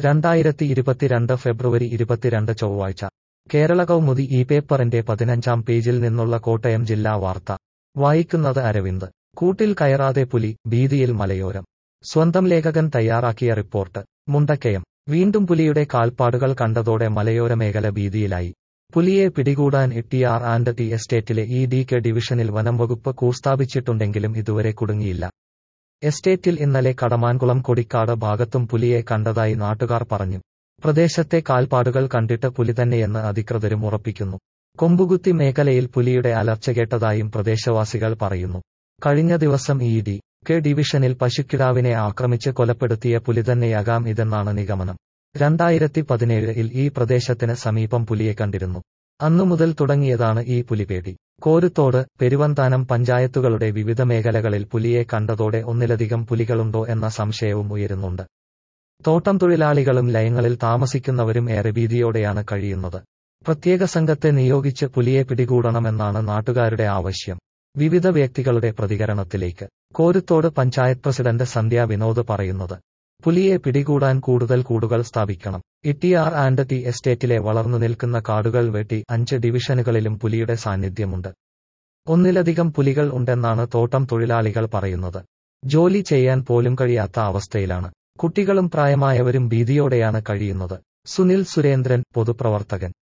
രണ്ടായിരത്തി ഇരുപത്തിരണ്ട് ഫെബ്രുവരി ഇരുപത്തിരണ്ട് ചൊവ്വാഴ്ച കേരള കൗമുദി ഈ പേപ്പറിന്റെ പതിനഞ്ചാം പേജിൽ നിന്നുള്ള കോട്ടയം ജില്ലാ വാർത്ത വായിക്കുന്നത് അരവിന്ദ് കൂട്ടിൽ കയറാതെ പുലി ഭീതിയിൽ മലയോരം സ്വന്തം ലേഖകൻ തയ്യാറാക്കിയ റിപ്പോർട്ട് മുണ്ടക്കയം വീണ്ടും പുലിയുടെ കാൽപ്പാടുകൾ കണ്ടതോടെ മലയോര മേഖല ഭീതിയിലായി പുലിയെ പിടികൂടാൻ ടി ആർ ആൻഡ് ടി എസ്റ്റേറ്റിലെ ഇ ഡി കെ ഡിവിഷനിൽ വനം വകുപ്പ് കൂസ്ഥാപിച്ചിട്ടുണ്ടെങ്കിലും ഇതുവരെ കുടുങ്ങിയില്ല എസ്റ്റേറ്റിൽ ഇന്നലെ കടമാൻകുളം കൊടിക്കാട് ഭാഗത്തും പുലിയെ കണ്ടതായി നാട്ടുകാർ പറഞ്ഞു പ്രദേശത്തെ കാൽപ്പാടുകൾ കണ്ടിട്ട് പുലി തന്നെയെന്ന് അധികൃതരും ഉറപ്പിക്കുന്നു കൊമ്പുകുത്തി മേഖലയിൽ പുലിയുടെ അലർച്ച കേട്ടതായും പ്രദേശവാസികൾ പറയുന്നു കഴിഞ്ഞ ദിവസം ഇ ഡി കെ ഡിവിഷനിൽ പശുക്കിടാവിനെ ആക്രമിച്ച് കൊലപ്പെടുത്തിയ പുലി തന്നെയാകാം ഇതെന്നാണ് നിഗമനം രണ്ടായിരത്തി പതിനേഴിൽ ഈ പ്രദേശത്തിന് സമീപം പുലിയെ കണ്ടിരുന്നു അന്നു മുതൽ തുടങ്ങിയതാണ് ഈ പുലിപേടി കോരുത്തോട് പെരുവന്താനം പഞ്ചായത്തുകളുടെ വിവിധ മേഖലകളിൽ പുലിയെ കണ്ടതോടെ ഒന്നിലധികം പുലികളുണ്ടോ എന്ന സംശയവും ഉയരുന്നുണ്ട് തോട്ടം തൊഴിലാളികളും ലയങ്ങളിൽ താമസിക്കുന്നവരും ഏറെ ഭീതിയോടെയാണ് കഴിയുന്നത് പ്രത്യേക സംഘത്തെ നിയോഗിച്ച് പുലിയെ പിടികൂടണമെന്നാണ് നാട്ടുകാരുടെ ആവശ്യം വിവിധ വ്യക്തികളുടെ പ്രതികരണത്തിലേക്ക് കോരുത്തോട് പഞ്ചായത്ത് പ്രസിഡന്റ് സന്ധ്യ വിനോദ് പറയുന്നത് പുലിയെ പിടികൂടാൻ കൂടുതൽ കൂടുകൾ സ്ഥാപിക്കണം ഇട്ടിആർ ആൻഡ് ടി എസ്റ്റേറ്റിലെ വളർന്നു നിൽക്കുന്ന കാടുകൾ വെട്ടി അഞ്ച് ഡിവിഷനുകളിലും പുലിയുടെ സാന്നിധ്യമുണ്ട് ഒന്നിലധികം പുലികൾ ഉണ്ടെന്നാണ് തോട്ടം തൊഴിലാളികൾ പറയുന്നത് ജോലി ചെയ്യാൻ പോലും കഴിയാത്ത അവസ്ഥയിലാണ് കുട്ടികളും പ്രായമായവരും ഭീതിയോടെയാണ് കഴിയുന്നത് സുനിൽ സുരേന്ദ്രൻ പൊതുപ്രവർത്തകൻ